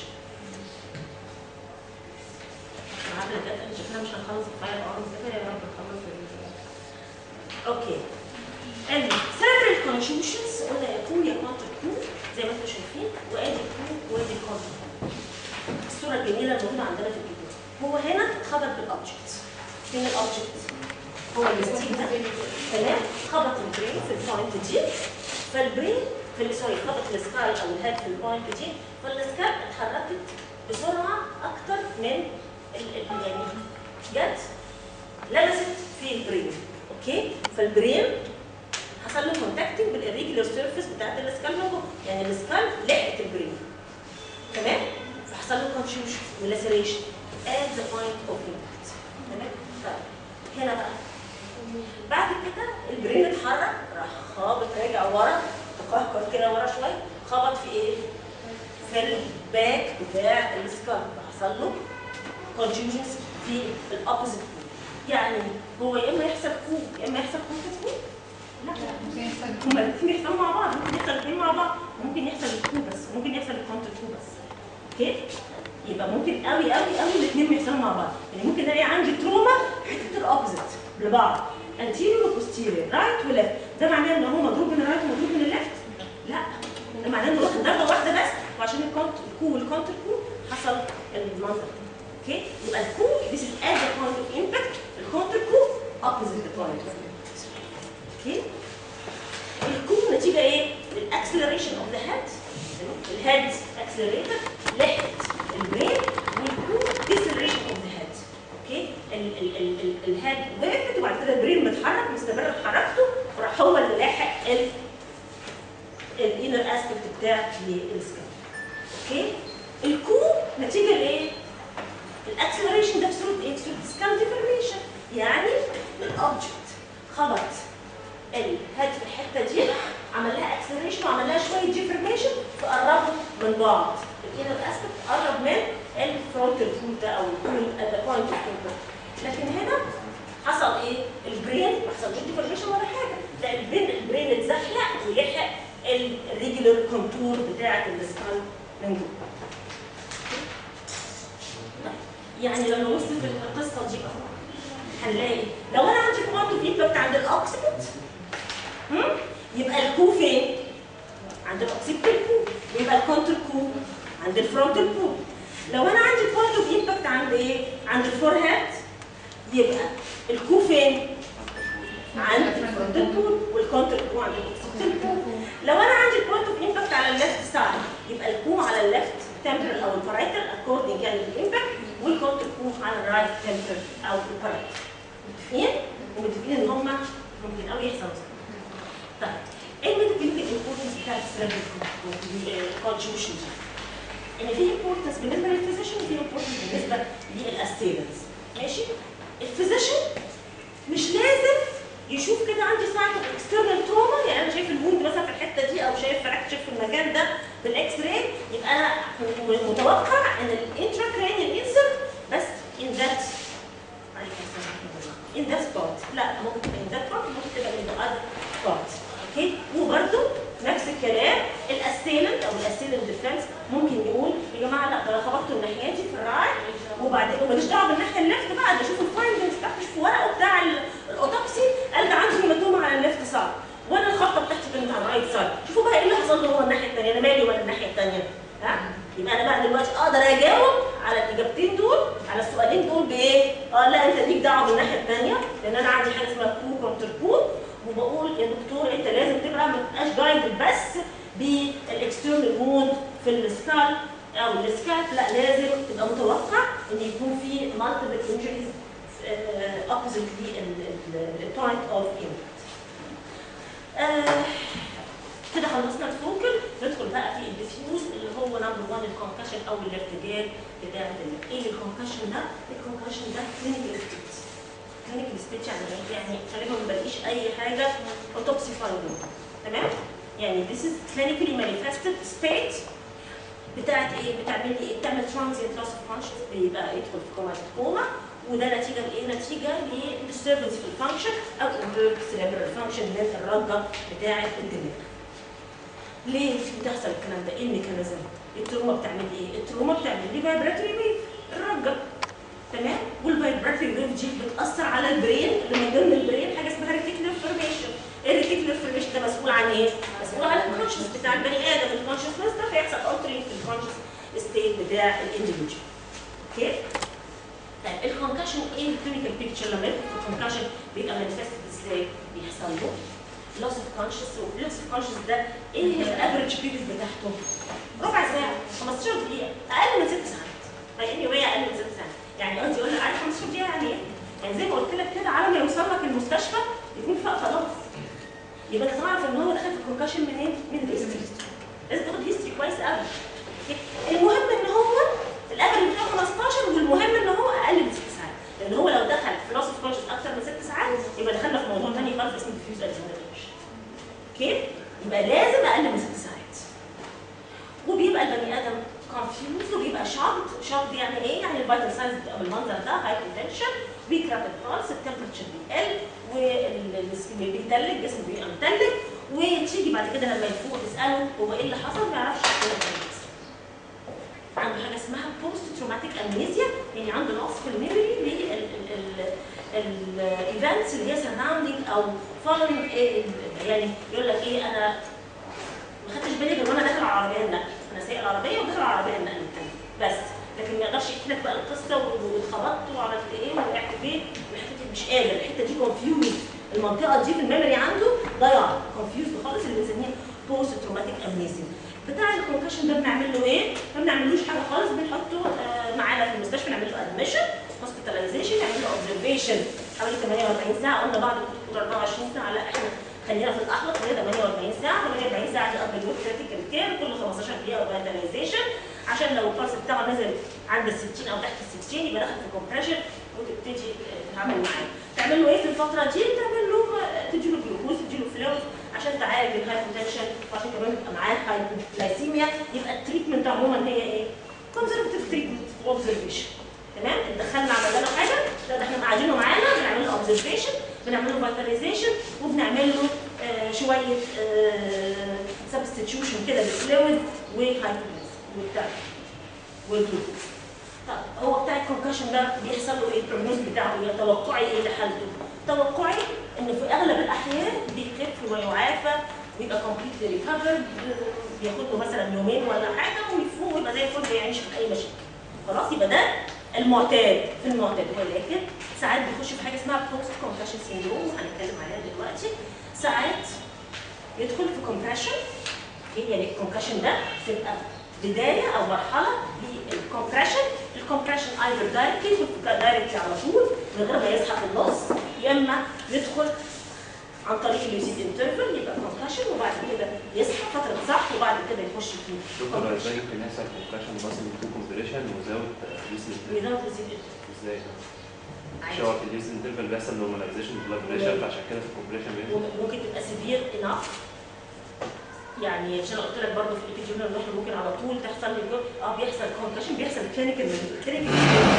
A: عارفه كده انش احنا مش هنخلص الفاير ارمز كده يا رب نخلص ال- اوكي السيربرال كونشوشنز قلنا يا كو يا كونتر كو زي ما انتم شايفين وادي كو وادي كونتر الصوره الجميله الموجوده عندنا في الفيديو هو هنا اتخبط بالاوبجكت فين الاوبجكت؟ هو الستيك ده تمام خبط البرين في البوينت دي فالبرين في ال- سوري خبط السكال او الهيد في البوينت دي فالسكال اتحركت بسرعه اكتر من ال- ال- يعني جت لمست في البرين اوكي فالبرين حصل له كونتاكتنج بالirregular سيرفيس بتاعت السكال من جوه يعني السكال لحقت البرين تمام فحصل حصل له كونتيوشن ولاسريشن at the point of impact تمام طيب هنا بقى بعد كده البرين اتحرك راح خابط راجع ورا تقهقر كده ورا شويه خبط في ايه؟ في الباك بتاع السكال حصل له كونجوجنز في الاوبوزيت يعني هو يا اما يحصل كوب يا اما يحصل كونتاكت كوب لا هما الاثنين يحصلوا مع بعض ممكن يحصل الاثنين مع بعض ممكن يحصل الكوب بس ممكن يحصل الكونتاكت كوب بس اوكي يبقى ممكن قوي قوي قوي الاثنين يحصلوا مع بعض يعني ممكن الاقي عندي تروما حته الاوبوزيت لبعض anterior وبوستيريور رايت وليفت ده معناه ان هو مضروب من الرايت ومضروب من الليفت لا ده معناه انه واخد ضربه واحده بس وعشان الكونت الكو والكونتر كو حصل المنظر ده اوكي يبقى الكو this is at the point of impact الكونتر كو opposite the point of impact اوكي الكو نتيجه ايه؟ الاكسلريشن اوف ذا هيد الهيد اكسلريتد لحقت البرين والكو ديسلريشن اوف ذا هيد اوكي ال- ال- ال- ال- الهيد وقفت وبعد كده البرين متحرك مستمر في حركته وراح هو اللي لاحق ال الانر اسبكت بتاع السكال اوكي الكو نتيجه لايه؟ الاكسلريشن ده في صوره ايه؟ في صوره سكال ديفورميشن يعني الاوبجكت خبط الهيد في الحته دي عمل لها اكسلريشن وعمل لها شويه ديفورميشن فقربوا من بعض الانر اسبكت قرب من الفرونتال فول ده او الكول ات ذا بوينت اوف لكن هنا حصل ايه؟ البرين ما حصلش ديفورميشن ولا حاجه لا البرين البرين اتزحلق ولحق الريجولار كونتور بتاعه السكال من جوه يعني لما نوصف القصه دي بقى هنلاقي لو انا عندي كوانتو فيدباك عند الاوكسيبت يبقى الكو فين؟ عند الاوكسيبت الكو يبقى الكونتر كو عند الفرونتال كو لو انا عندي كوانتو فيدباك عند ايه؟ عند الفور هيد يبقى الكو فين؟ عند الفرونتال كو والكونتر كو عند الاوكسيبت كو لو انا عندي بوينت اوف امباكت على الليفت سايد يبقى الكو على الليفت تمبرال او البارايتال اكوردنج يعني للامباكت والكونتر كو على الرايت تمبرال او البارايتال متفقين؟ ومتفقين ان هما ممكن قوي يحصلوا طيب ايه الميديكال امبورتنس بتاع السيرفيس كونتريبيوشن دي؟ ان في امبورتنس بالنسبه للفيزيشن وفي امبورتنس بالنسبه للاسيلنس ماشي؟ الفيزيشن مش لازم يشوف كده عندي ساعه اكسترنال تروما يعني انا شايف الوند مثلا في الحته دي او شايف فراكتشر في المكان ده بالاكس راي يبقى انا متوقع ان الانتراكرانيال انسر بس ان ذات in that spot لا ممكن تبقى in that part ممكن تبقى in the other part اوكي وبرده نفس الكلام الاسيلنت او الاسيلنت ديفنس ممكن يقول يا جماعه لا ده انا خبطته الناحيه دي في الرايت وبعدين وماليش دعوه بالناحيه الليفت بقى ده اشوف الفايندنجز بتاعته في ورقه بتاع ال- الاوتوبسي قال ده عنده هيماتوما على الليفت سايد وانا الخبطه بتاعتي كانت على الرايت سايد شوفوا بقى ايه اللي حصل له هو الناحيه الثانيه انا مالي ولا الناحيه الثانيه ها يبقى انا بقى دلوقتي اقدر اجاوب على الاجابتين دول على السؤالين دول بايه؟ اه لا انت ليك دعوه بالناحيه الثانيه لان انا عندي حاجه اسمها كو كونتر كو وبقول يا دكتور انت لازم تبقى ما تبقاش جايد بس بالاكسترنال ووند في السكال او السكالب لا لازم تبقى متوقع ان يكون في مالتيبل انجريز اوبوزيت للبوينت اوف امباكت. كده خلصنا الفوكل ندخل بقى في الديفيوز اللي هو نمبر 1 الكونكشن او الارتجال بتاع ال- ايه الكونكشن ده؟ الكونكشن ده كلينيكال ستيت كلينيكال ستيت يعني ايه؟ يعني غالبا ما بلاقيش اي حاجه اوتوبسي فايندنج تمام؟ يعني this is clinically manifested state بتاعت ايه؟ بتعمل لي ايه؟ بتعمل transient loss of conscious بيبقى يدخل في كوما كوما وده نتيجه لايه؟ نتيجه لdisturbance في الفانكشن او impaired cerebral function اللي هي الرده بتاعه الدماغ. ليه بتحصل الكلام ده؟ ايه الميكانيزم؟ التروما بتعمل ايه؟ التروما بتعمل لي فايبراتوري ويف الرجه تمام؟ والفايبراتوري ويف دي بتاثر على البرين اللي من ضمن البرين حاجه اسمها ريتيكولار فورميشن الريتيكولار فورميشن ده مسؤول عن ايه؟ مسؤول عن الكونشس بتاع البني ادم الكونشسنس ده فيحصل altering في الكونشس ستيت بتاع الانديفيدوال اوكي؟ طيب الكونكشن ايه الكلينيكال بيكتشر لما يدخل في الكونكشن بيبقى مانيفستد ازاي؟ بيحصل له لوس اوف كونشس واللوس اوف كونشس ده ايه الافريج بيريد بتاعته؟ ربع ساعه 15 دقيقه اقل من ست ساعات يعني واي اقل من ست ساعات يعني قصدي اقول لك عارف 15 دقيقه يعني ايه؟ يعني زي ما قلت لك كده على ما يوصل لك المستشفى يكون فاق خلاص يبقى انت تعرف ان هو دخل في الكونكشن منين؟ من الهيستوري لازم تاخد هيستوري كويس قوي المهم ان هو شوكد شوكد يعني ايه؟ يعني الفيتال ساينز بتبقى بالمنظر ده هاي بوتنشال ويك رابid pulse التمبرتشر بيقل والجسم بيتلج الجسم بيبقى متلج وتيجي بعد كده لما يفوق تساله هو ايه اللي حصل ما يعرفش ايه اللي حصل. عنده حاجه اسمها بوست تروماتيك امنيزيا يعني عنده نقص في الميموري للايفنتس اللي هي سراوندينج او فولن يعني يقول لك ايه انا ما خدتش بالي غير وانا داخل على العربيه النقل انا سايق العربيه وداخل على العربيه النقل التانية بس لكن ما يقدرش يحكي لك بقى القصه واتخبطت وعملت ايه ووقعت فين والحته دي مش قادر الحته دي كونفيوز المنطقه دي في الميموري عنده ضياع كونفيوز خالص اللي بنسميها بوست تروماتيك امنيزيا بتاع الكونكشن ده بنعمل له ايه؟ ما بنعملوش حاجه خالص بنحطه آه، معانا في المستشفى نعمل له ادميشن هوسبيتاليزيشن نعمل له اوبزرفيشن حوالي 48 ساعه قلنا بعد الدكتور 24 ساعه لا احنا خلينا في الاحوط هي 48 ساعه 48 ساعه دي قبل الوقت كريتيكال كير كل 15 دقيقه اوبزرفيشن عشان لو البلس بتاعه نزل عند ال 60 او تحت ال 60 يبقى داخل في كومبريشن وتبتدي آه، تتعامل معاه تعمل له ايه في الفتره دي؟ تعمل له آه، تدي له جلوكوز تدي له فلويد عشان تعالج الهايبوتنشن وعشان كمان يبقى معاه هايبوغلايسيميا يبقى التريتمنت عموما هي ايه؟ كونزرفتيف تريتمنت واوبزرفيشن تمام؟ دخلنا عملنا له حاجه لا ده احنا قاعدينه معانا بنعمل له اوبزرفيشن بنعمل له فيتاليزيشن وبنعمل له آه شويه سبستيتيوشن كده بالفلويد وهايبوغلايسيميا وبتاع والجلوكوز طب هو بتاع الكونكشن ده بيحصل له ايه البروجنوز بتاعه ايه توقعي ايه لحالته توقعي ان في اغلب الاحيان بيخف ويعافى ويبقى كومبليتلي ريكفرد بياخد له مثلا يومين ولا حاجه ويفوق ويبقى زي الفل ما يعيش في اي مشاكل خلاص يبقى ده المعتاد في المعتاد ولكن ساعات بيخش في حاجه اسمها بوست كونكشن سيندروم وهنتكلم عليها دلوقتي ساعات يدخل في كومبريشن يعني الكونكشن ده تبقى بدايه او مرحله للكومبريشن الكومبريشن ايذر دايركتلي يدخل دايركتلي على طول من غير ما يصحى في النص يا اما يدخل عن طريق اللوسيد انترفل يبقى كونكشن وبعد كده يصحى فتره صح وبعد كده يخش في
C: دكتور ازاي ممكن يحصل كونكشن بس من تو كومبريشن وزود ليسن
A: without lucid
C: ازاي؟
A: عادي.
C: مش هو في الليسن انترفال بيحصل نورماليزيشن بلاد بريشر فعشان كده في الكومبريشن بينزل
A: ممكن تبقى سيفير انف يعني عشان قلت لك برضه في الابيديورنال نحن ممكن على طول تحصل لي جو- اه بيحصل كونكشن بيحصل كلينيكال كلينيكال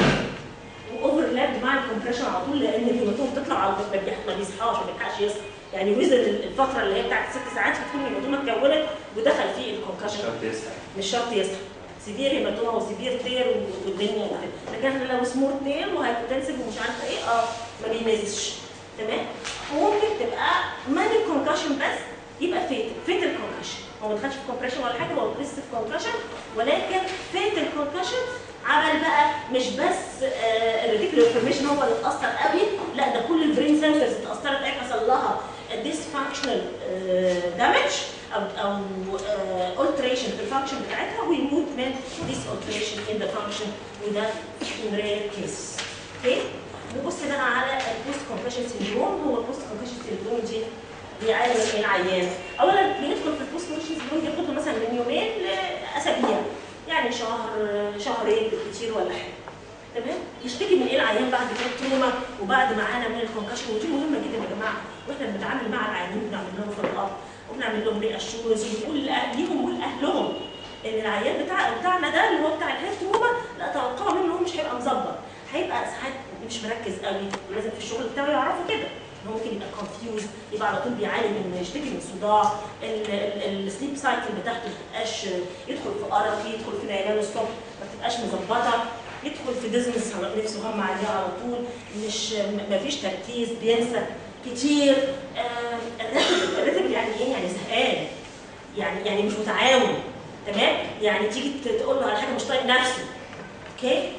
A: واوفرلاب مع الكومبريشن على طول لان الهيماتوم تطلع على ما بيح- ما بيصحاش ما بيلحقش يصحى يعني وزن الفتره اللي هي بتاعت ست ساعات بتكون الهيماتوم اتكونت ودخل فيه الكونكشن
C: شرط يسحب
A: مش شرط يصحى سيفير هيماتوما وسيفير تير والدنيا وكده لكن احنا لو سمور تير وهايبوتنسيف ومش عارفه ايه اه ما بينزلش تمام وممكن تبقى ماني كونكشن بس يبقى فيتل فيتل كونكشن هو ما دخلش في كومبريشن ولا حاجه هو لسه في كونكشن ولكن فيتل كونكشن عمل بقى مش بس الريتيكولار انفورميشن هو اللي اتاثر قوي لا ده كل البرين سنسرز اتاثرت ايه حصل لها ديسفانكشنال دامج او او alteration في الفانكشن بتاعتها ويموت من this alteration in the function وده in rare cases اوكي نبص بقى على البوست كومبريشن سيندروم هو البوست كومبريشن سيندروم دي بيعاني من ايه العيان اولا بيدخل في البوست كومبريشن سيندروم بياخد له مثلا من يومين لاسابيع يعني شهر شهرين بالكتير ولا حاجه تمام يشتكي من ايه العيان بعد كده تروما وبعد معانا من الكونكشن ودي مهمه جدا يا جماعه واحنا بنتعامل مع العيانين بنعمل لهم فولو اب وبنعمل لهم ري اشورنس ونقول لاهليهم ولاهلهم ان العيان بتاع بتاعنا ده اللي هو بتاع الهيد تروما لا توقعوا منه هو مش هيبقى مظبط هيبقى ساعات مش مركز قوي ولازم في الشغل بتاعه يعرفوا كده إن هو ممكن يبقى كونفيوز يبقى على طول بيعاني من يشتكي من صداع السليب سايكل بتاعته ما تبقاش يدخل في ارق يدخل في نيلان الصبح ما تبقاش مظبطه يدخل في ديزنس نفسه هم عليه على طول مش ما فيش تركيز بينسى كتير آه، الرتب الرتب يعني ايه يعني زهقان يعني يعني مش متعاون تمام يعني تيجي تقول له على حاجه مش طايق نفسه اوكي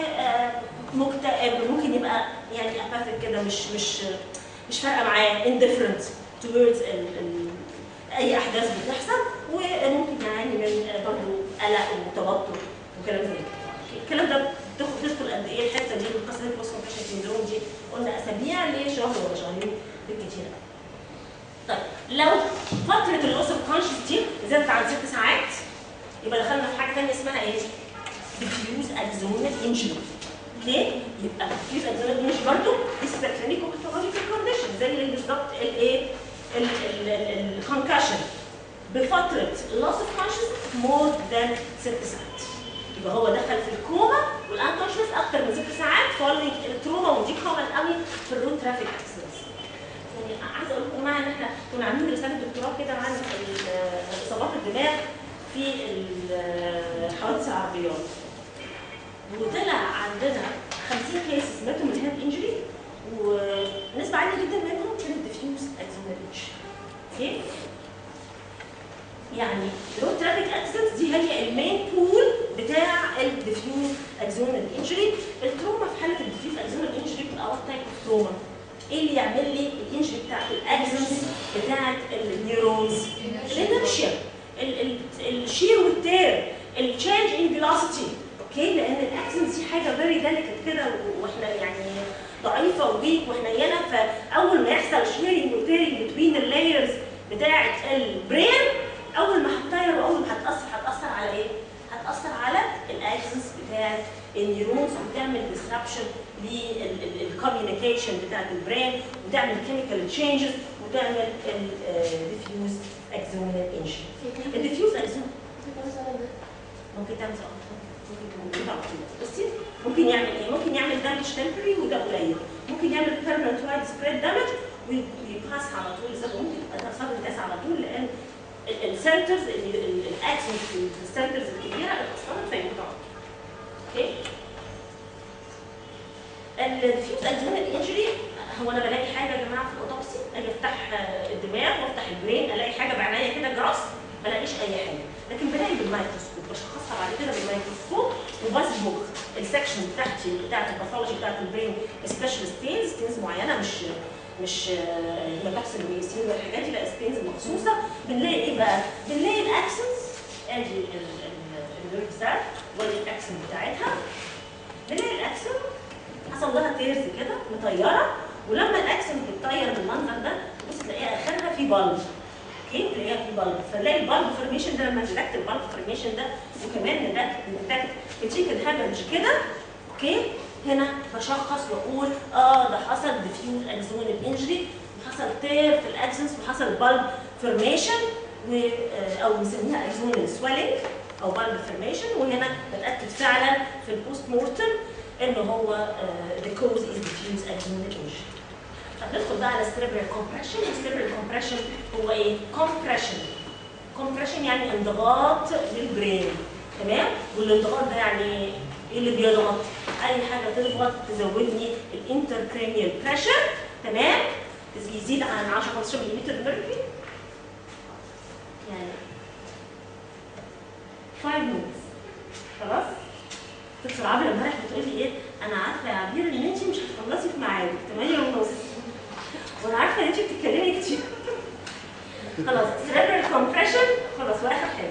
A: ومكتئب ممكن يبقى يعني اباثيك كده مش مش مش فارقه معاه indifferent towards ال ال اي احداث بتحصل وممكن يعاني من برضه قلق وتوتر وكلام زي كده أوكي، الكلام ده تاخد تدخل قد ايه الحته دي القصه دي بوست كونفشن سيندروم دي قلنا اسابيع لشهر ولا شهرين بالكتير قوي. طيب لو فتره اللوس اوف كونشس دي زادت عن ست ساعات يبقى دخلنا في حاجه ثانيه اسمها ايه؟ diffuse axonal injury اوكي يبقى diffuse axonal injury برضه this is a clinical pathological condition زي اللي بالظبط الايه؟ الكونكشن بفتره loss of consciousness more than ست ساعات يبقى هو دخل في الكوما والانكونشس اكتر من ست ساعات فولوينج التروما ودي كومن قوي في الرود ترافيك اكسيدنتس يعني عايزه اقول لكم يا جماعه ان احنا كنا عاملين رساله دكتوراه كده عن ال- اصابات الدماغ في ال- حوادث العربيات وطلع عندنا 50 كيسز ماتوا من هيد انجري ونسبه عاليه جدا منهم كانت ديفيوز اكزونال انجري اوكي يعني الرود ترافيك اكسيدنتس دي هي المين بول بتاع الديفيوز اكزونال انجري التروما في حاله الديفيوز اكزونال انجري بتبقى وات تايب اوف تروما ايه اللي يعمل لي الانجري بتاعت الاكسنس بتاعت النيورونز الانرشيا الشير والتير التشينج ان فيلوسيتي اوكي لان الاكسنس دي حاجه فيري ديليكت كده واحنا يعني ضعيفه وويك وحنينه فاول ما يحصل شيرنج وتيرنج بين اللايرز بتاعه البرين اول ما هتطير واول ما هتاثر هتاثر على ايه؟ هتاثر على الاكسنس بتاعه النيورونز وتعمل ديسربشن للكوميونيكيشن بتاعت البرين وتعمل كيميكال تشينجز وتعمل الديفيوز اكزونال انجري الديفيوز اكزونال ممكن تعمل سقط ممكن تبقى بصي ممكن يعمل ايه؟ ممكن يعمل دامج تمبري وده قليل ممكن يعمل بيرمننت وايد سبريد دامج ويباس على طول يسبب ممكن يبقى ده صار الناس على طول لان السنترز الاكسنس في السنترز الكبيره اتاثرت فيموتوا اوكي الديفيوز اكزونال انجري هو انا بلاقي حاجه يا جماعه في الاوتوبسي اجي افتح آه، الدماغ وافتح البرين الاقي حاجه بعنايه كده جراس ما الاقيش اي حاجه لكن بلاقي بالميكروسكوب بشخصها بعد كده بالميكروسكوب وبظبط السكشن بتاعتي بتاعت الباثولوجي بتاعت البرين سبيشال ستينز ستينز معينه مش مش هيماتوكسين ويسين والحاجات دي لا ستينز مخصوصه بنلاقي ايه بقى؟ بنلاقي الاكسنس ادي النيرف سيل وادي الاكسن بتاعتها بنلاقي الاكسن حصل لها تيرز كده مطيره ولما الاكسن بتطير بالمنظر ده بص تلاقيها اخرها في بلب اوكي تلاقيها في بلب فنلاقي البلب فورميشن ده لما نتكت البلب فورميشن ده وكمان نتكت بتيجي هامرج كده اوكي هنا بشخص واقول اه ده حصل ديفيوز اكزونال انجري وحصل تير في الاكسنس وحصل بلب فورميشن و آه، او بنسميها اكزونال سويلنج او بلب فورميشن وهنا بتاكد فعلا في البوست مورتم ان هو the cause is diffuse axonal injury. طب ندخل بقى على cerebral compression، الcerebral compression هو ايه؟ compression. compression يعني انضغاط للبرين تمام؟ والانضغاط ده يعني ايه اللي بيضغط؟ اي حاجه تضغط تزودني الانتركرينيال بريشر تمام؟ يزيد عن 10 15 ملم mercury يعني 5 minutes خلاص؟ دكتور عبير امبارح بتقول لي ايه انا عارفه يا عبير ان انت مش هتخلصي في ميعادك 8 ونص وانا عارفه ان انت بتتكلمي كتير خلاص cerebral compression خلاص واخر حاجه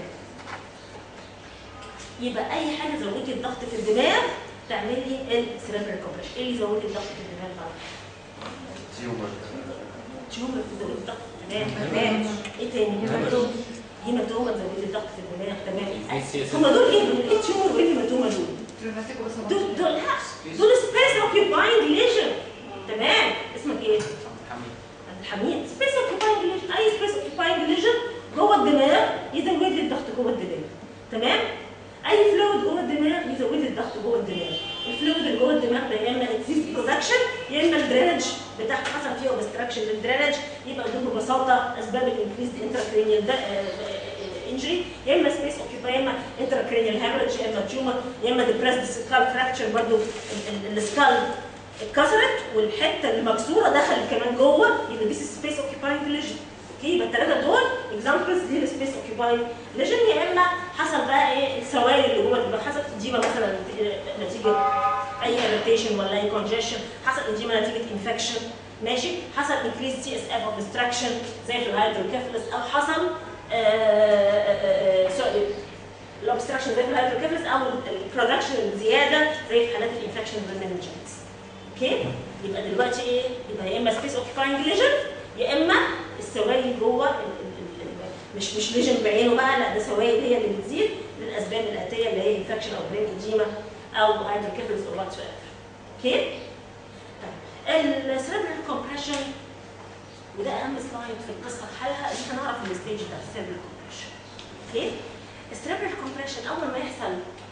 A: يبقى اي حاجه زودي الضغط في الدماغ تعمل لي السيربرال كومبريشن ايه اللي يزود لي الضغط في الدماغ بقى؟
C: تيومر
A: تيومر تزود الضغط تمام تمام ايه تاني؟ هيماتوما هيماتوما تزود الضغط في الدماغ تمام هم دول ايه دول؟ ايه تيومر وايه الهيماتوما دول؟ دول دول لا دول سبيس اوكيباينج ليجن تمام اسمك ايه؟ عبد الحميد سبيس اوكيباينج ليجن اي سبيس اوكيباينج ليجن جوه الدماغ يزود لي الضغط جوه الدماغ تمام؟ اي فلويد جوه الدماغ يزود لي الضغط جوه الدماغ الفلويد اللي جوه الدماغ ده يا اما اكسيس برودكشن يا اما الدرينج بتاعته حصل فيه اوبستراكشن للدرينج يبقى دول ببساطه اسباب الانكريز انتراكرينيال انجري يا اما سبيس اوكيباي يا اما انتراكرينيال هامرج يا اما تيومر يا اما ديبريسد سكال فراكشر برضه السكال اتكسرت والحته المكسوره دخلت كمان جوه يبقى دي سبيس اوكيباينج ليجن اوكي يبقى الثلاثه دول اكزامبلز للسبيس اوكيباينج ليجن يا اما حصل بقى ايه السوائل اللي جوه الدماغ حصل اديمه مثلا نتيجه اي اريتيشن ولا اي كونجيشن حصل اديمه نتيجه انفكشن ماشي حصل انكريز سي اس اف اوبستراكشن زي في الهيدروكيفلس او حصل الاوبستراكشن زي في الهيدروكيفلس او البرودكشن الزياده زي في حالات الانفكشن بالمنجنز اوكي يبقى دلوقتي ايه يبقى يا اما سبيس اوكيباينج ليجن يا اما السوائل جوه ال- ال- ال- مش مش ليجن بعينه بقى لا ده سوائل هي اللي بتزيد للاسباب الاتيه اللي هي انفكشن او برين اديما او هيدروكيفلس او وات اوكي طيب السيربرال كومبريشن وده اهم سلايد في القصه بحالها ان احنا نعرف الستيج بتاع السيربرال كومبريشن اوكي السيربرال كومبريشن اول ما يحصل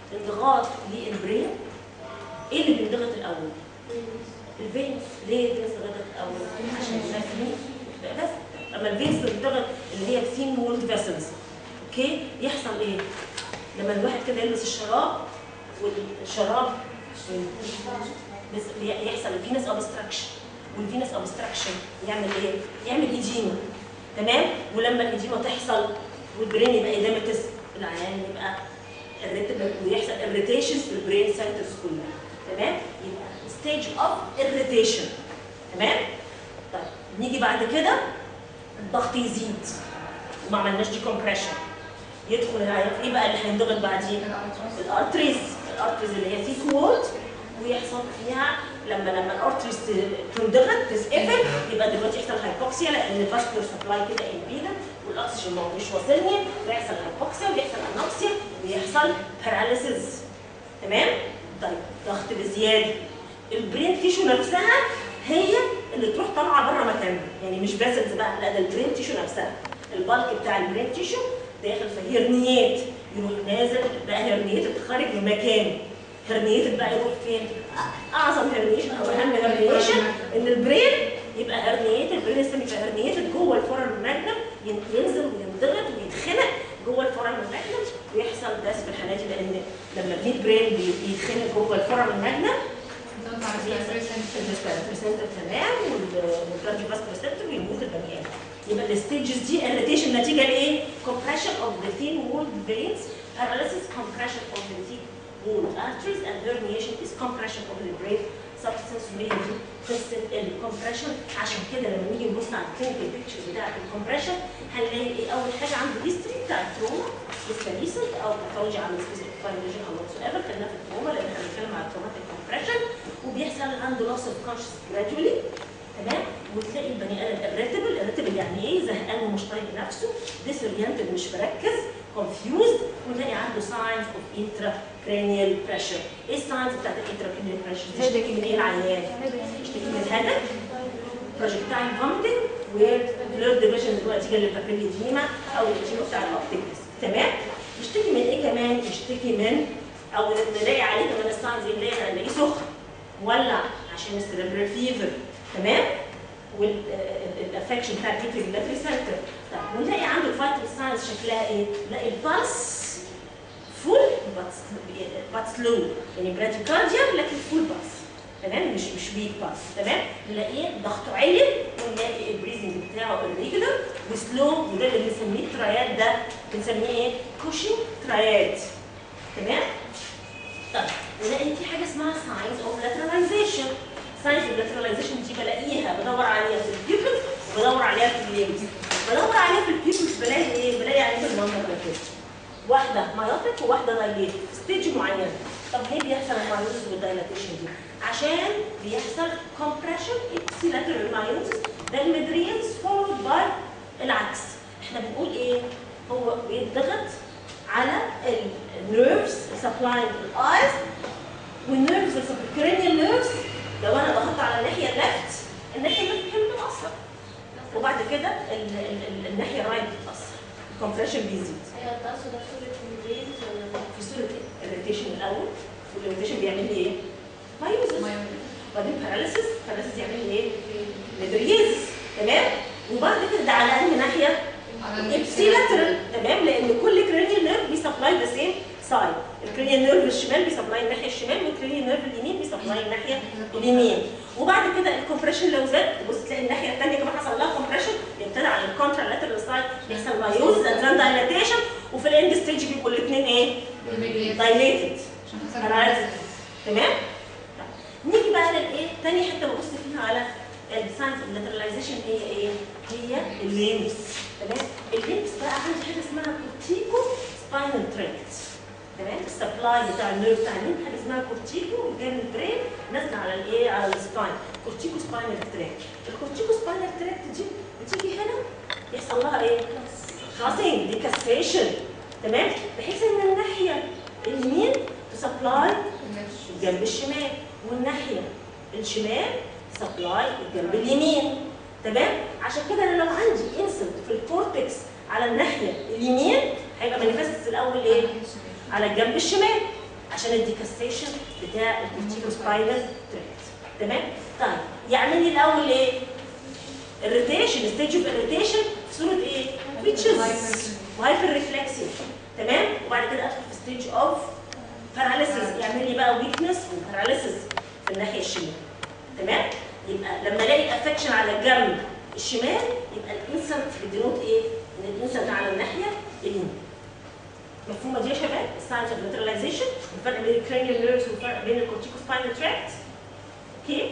A: انضغاط للبرين ايه اللي بينضغط الاول؟ الفينس ليه الفينس ضغطت الاول؟ عشان الناس بس اما الفينس بتضغط اللي هي ثين وولد فيسلز اوكي يحصل ايه؟ لما الواحد كده يلبس الشراب والشراب بس بي- يحصل الفينس اوبستراكشن والفينس اوبستراكشن يعمل ايه؟ يعمل ايديما تمام؟ ولما الايديما تحصل والبرين يبقى ايديمتس العيان يبقى irritable ويحصل irritations في البرين سنترز كلها تمام؟ يبقى ستيج اوف irritation تمام؟ طيب نيجي بعد كده الضغط يزيد وما عملناش دي كومبريشن يدخل العيان ايه بقى اللي هينضغط بعدين؟ الارتريز الارتريز اللي هي سيك وولد ويحصل فيها لما لما الارتريز ت- تنضغط تتقفل يبقى دلوقتي يحصل هايبوكسيا لان الفاسكولار سبلاي كده امبيدد والاكسجين ما هو مش واصلني ويحصل هايبوكسيا ويحصل انوكسيا ويحصل باراليسيس تمام؟ طيب ضغط بزياده البرين تيشو نفسها هي اللي تروح طالعه بره مكانها يعني مش فيسلز بقى لا ده البرين تيشو نفسها البالك بتاع البرين تيشو داخل في هرنيات يروح نازل بقى هرنيات خارج من مكانه هرنيات بقى يروح فين؟ أ- اعظم هرنيشن او اهم هرنيشن ان البرين يبقى هرنيات البرين لسه يبقى هرنيات جوه الفورم الماجنم ين- ينزل وينضغط ويتخنق جوه الفورم الماجنم ويحصل داس في الحالات دي لان لما الميد برين بي- بيتخنق جوه الفورم الماجنم البرسنتر تمام والكارديو فاسكولار سنتر ويموت البني ادم يبقى الستيجز دي irritation نتيجه لايه؟ compression of the thin walled veins paralysis compression of the thin walled arteries and herniation is compression of the brain substance وهي دي قصه الكompression عشان كده لما نيجي نبص على الكلينيكال بيكتشرز بتاعت الكompression هنلاقي ايه اول حاجه عنده هيستوري بتاع التروما لسه ريسنت او باثولوجي عن سبيسيفيك فاينجن او واتس ايفر خلينا في التروما لان احنا بنتكلم على التروماتيك compression وبيحصل عنده loss of conscious gradually تمام وتلاقي البني ادم irritable irritable يعني ايه زهقان ومش طايق نفسه disoriented مش مركز confused ونلاقي عنده signs of intracranial pressure ايه الساينز بتاعت الانتراكرانيال pressure دي تشتكي من ايه العيان تشتكي من الهدف projectile vomiting وبلود ديفيجن دلوقتي جاي للبابيليديما او الاديما بتاع الاوبتيكس تمام يشتكي من ايه كمان يشتكي من او نلاقي عليه كمان الساينز اللي نلاقي نلاقيه سخن مولع عشان السيربرال فيفر تمام والافكشن بتاع البيتري سنتر طب ونلاقي عنده الفايتال ساينز شكلها ايه؟ نلاقي البلس فول بات سلو يعني براديكارديا لكن فول باس تمام مش مش بيك باس تمام نلاقيه ضغطه عالي ونلاقي البريزنج بتاعه الريجولار وسلو وده اللي بنسميه ترايات ده بنسميه ايه؟ كوشن ترايات تمام؟ طيب نلاقي في حاجه اسمها ساينز اوف لاتراليزيشن ساينز اوف لاتراليزيشن دي بلاقيها بدور عليها في البيبلز وبدور عليها في الليمز بدور عليها في البيبلز بلاقي ايه؟ بلاقي عليها المنظر ده كده واحده مايوتك وواحده دايليت في ستيج معين طب ليه بيحصل المايوزس والدايلاتيشن دي؟ عشان بيحصل كومبريشن اكسيلاترال مايوزس ده المدرينز فولود باي العكس احنا بنقول ايه؟ هو بيتضغط على النيرفز سبلاينج الايز والنيرفز الكرينيال نيرفز لو انا ضغطت على الناحيه الليفت الناحيه الليفت هي اللي بتتاثر وبعد كده ال- ال- ال- الناحيه الرايت بتتاثر الكومبريشن بيزيد
B: ايوه تقصد ده صورة البرينز ولا
A: في صوره الريتيشن الاول والريتيشن بيعمل لي ايه؟ مايوزس بعدين باراليسيس باراليسيس يعمل لي ايه؟ ميدريزس تمام وبعد كده ده على انهي ناحيه؟ ابسيلاترال تمام لان كل كرينيال نيرف بيسبلاي ذا سيم سايد الكرينيال نيرف الشمال بيسبلاي الناحيه الشمال والكرينيال نيرف اليمين بيسبلاي الناحيه اليمين وبعد كده الكومبريشن لو زاد تبص تلاقي الناحيه الثانيه كمان حصل لها كومبريشن يبتدي على الكونترا لاترال سايد بيحصل مايوز زان دايلاتيشن وفي الاند ستيج بيبقوا الاثنين ايه؟ دايليتد تمام؟ طيب. نيجي بقى للايه؟ تاني حته ببص فيها على الساينس اوف لاتراليزيشن هي ايه؟ هي الليمس تمام؟ الليمس بقى عندي حاجه اسمها كورتيكو سباينال تراكت تمام؟ السبلاي بتاع النيرف بتاع الليمف حاجه اسمها كورتيكو جايه من البرين نازله على الايه؟ على السباين كورتيكو سباينال تراكت الكورتيكو سباينال تراكت دي بتيجي هنا يحصل لها ايه؟ كاسينج دي كاستريشن تمام؟ بحيث ان الناحيه اليمين تسبلاي الجنب الشمال والناحيه الشمال سبلاي الجنب اليمين تمام عشان كده انا لو عندي انسلت في الكورتكس على الناحيه اليمين هيبقى مانيفيست الاول ايه على الجنب الشمال عشان الديكاستيشن بتاع الكورتيكو سباينال تراكت تمام طيب يعمل لي الاول ايه الروتيشن ستيج اوف الروتيشن في صوره ايه ويتشز وهايبر ريفلكسيف تمام وبعد كده ادخل في ستيج اوف باراليسيس يعمل لي بقى ويكنس وباراليسيس في الناحيه الشمال تمام يبقى لما الاقي افكشن على الجنب الشمال يبقى الانسنت بيدينوت ايه ان الانسنت على الناحيه اليمين مفهومه دي يا شباب الساينس اوف لاتراليزيشن الفرق بين الكرينيال نيرفز والفرق بين الكورتيكو سباينال تراكت اوكي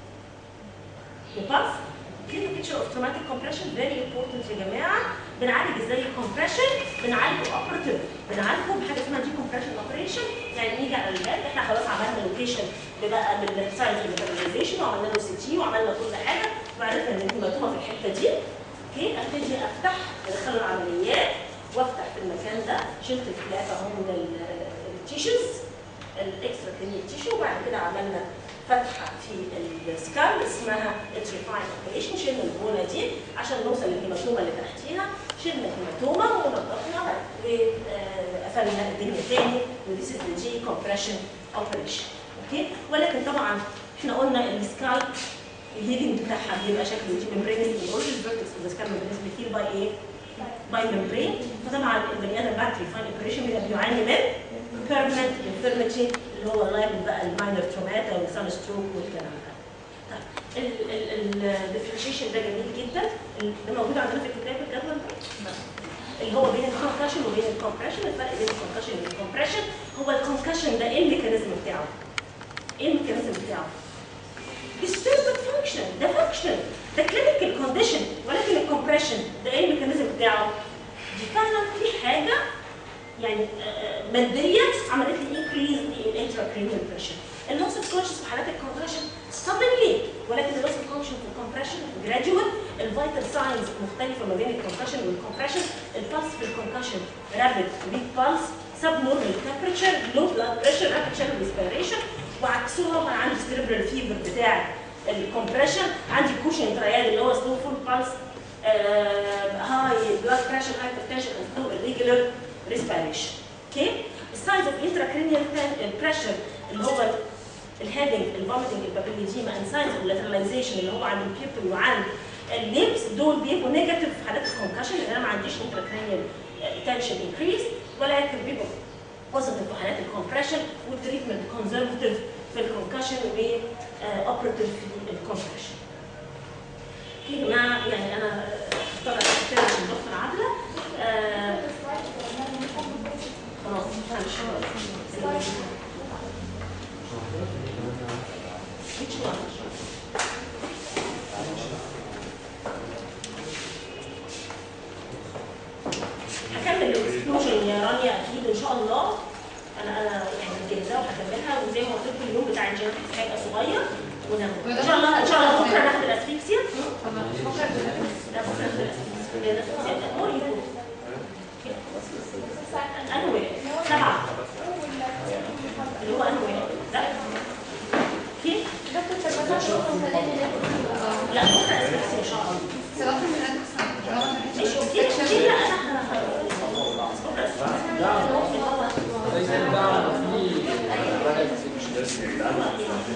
A: نباص كلمة picture of traumatic compression very important يا جماعة بنعالج ازاي الكompression بنعالجه operative بنعالجه بحاجة اسمها decompression operation يعني نيجي على الباب احنا خلاص عملنا لوكيشن بقى بالساينس لاتراليزيشن وعملنا له سي تي وعملنا كل حاجة وعرفنا ان الهيماتوما في الحتة دي اوكي ابتدي افتح ادخل العمليات وافتح في المكان ده شلت الفلات اهو من التيشوز الاكسترا كلينيك تيشو وبعد كده عملنا فتحه في السكال اسمها اتريفاين اوبريشن شلنا البونه دي عشان نوصل للهيماتوما اللي تحتيها شلنا الهيماتوما ونضفنا وقفلنا الدنيا تاني وذيس از ذا جي كومبريشن اوبريشن اوكي ولكن طبعا احنا قلنا السكال الهيلينج بتاعها بيبقى شكله دي ممبرينس الاورجن فيرتكس اوف ذا سكال ممبرينس بيثير باي ايه؟ باي ممبرين فطبعا البني ادم بعد ريفاين اوبريشن بيبقى بيعاني من بيرمننت انفيرمتي اللي هو لايبل بقى الماينر تروماتا والسان ستروك والكلام ده. طيب الديفرنشيشن ده جميل جدا ده موجود عندنا في الكتاب الجدول ده؟ اللي هو بين الكونكشن وبين الكومبريشن الفرق بين الكونكشن والكومبريشن هو الكونكشن ده ايه الميكانيزم بتاعه؟ ايه الميكانيزم بتاعه؟ disturbed function ده function ده clinical condition ولكن الكومبريشن ده ايه الميكانيزم بتاعه؟ دي فعلا في حاجه يعني آه، ماديه عملت لي انكريز الانتراكرينيال بريشر اللوس اوف كونشس في حالات الكومبريشن suddenly ولكن اللوس اوف كونشن في الكومبريشن جراديوال الفيتال ساينز مختلفه ما بين الكومبريشن والكومبريشن البلس في الكونكشن رابيد ويك بلس سب نورمال تمبريتشر لو بلاد بريشر رابيد شادو ريسبيريشن وعكسها وانا عندي سيربرال فيفر بتاع الكومبريشن عندي كوشن تريال اللي هو سلو فول بالس هاي بلاد بريشر هايبرتنشن سلو irregular respiration اوكي السايز اوف intracranial pressure اللي هو الهيدنج الفوميتنج البابيليديما اند ساينز اوف lateralization اللي هو عند البيبل وعند الليمس دول بيبقوا نيجاتيف في حالات الكونكشن لان انا ما عنديش intracranial تنشن انكريز ولكن بيبقوا بوزيتيف في حالات الكومبريشن والتريتمنت كونزرفتيف في الكونكشن واوبرتيف في الكومبريشن. يا جماعه يعني انا اختار كده من دكتور عادله آه، خلاص همشي Which one? هكمل الاكسبلوجن يا رانيا اكيد ان شاء الله انا انا يعني مجهزاها وهكملها وزي ما قلت لكم اليوم بتاع الجينيتكس هيبقى صغير وناخد ان شاء الله ان شاء الله بكره ناخد الاسفيكسيا لا بكره ناخد الاسفيكسيا الاسفيكسيا مور يكون انوي سبعه اللي هو انوي ده كيف؟ لا بكره اسفيكسيا ان شاء الله ماشي اوكي اوكي لا انا ه- بكره اسفيكسيا
D: ليس الدعوة في